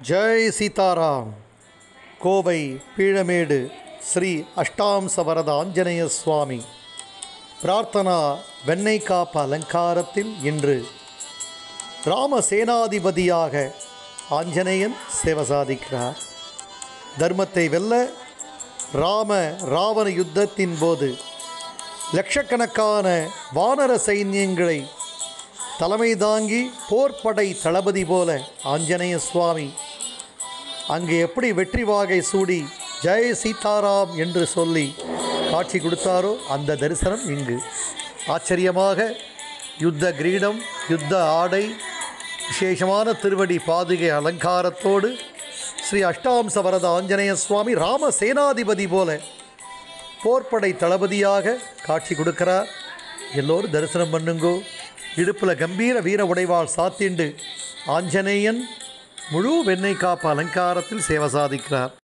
ஜெய் சீதாராம் கோவை பீழமேடு ஸ்ரீ அஷ்டாம்ச வரத ஆஞ்சநேய சுவாமி பிரார்த்தனா வெண்ணெய் காப்பு அலங்காரத்தில் இன்று ராம சேனாதிபதியாக ஆஞ்சநேயன் சேவை சாதிக்கிறார் தர்மத்தை வெல்ல ராம ராவண யுத்தத்தின் போது லட்சக்கணக்கான வானர சைன்யங்களை தலைமை தாங்கி போர்ப்படை தளபதி போல ஆஞ்சநேய சுவாமி அங்கு எப்படி வெற்றி வாகை சூடி ஜெய சீதாராம் என்று சொல்லி காட்சி கொடுத்தாரோ அந்த தரிசனம் இங்கு ஆச்சரியமாக யுத்த கிரீடம் யுத்த ஆடை விசேஷமான திருவடி பாதுகை அலங்காரத்தோடு ஸ்ரீ அஷ்டாம்ச வரத ஆஞ்சநேய சுவாமி ராம சேனாதிபதி போல போர்ப்படை தளபதியாக காட்சி கொடுக்கிறார் எல்லோரும் தரிசனம் பண்ணுங்கோ இடுப்பில் கம்பீர வீர உடைவாள் சாத்திண்டு ஆஞ்சநேயன் முழு வெண்ணெய் காப்பு அலங்காரத்தில் சேவை சாதிக்கிறார்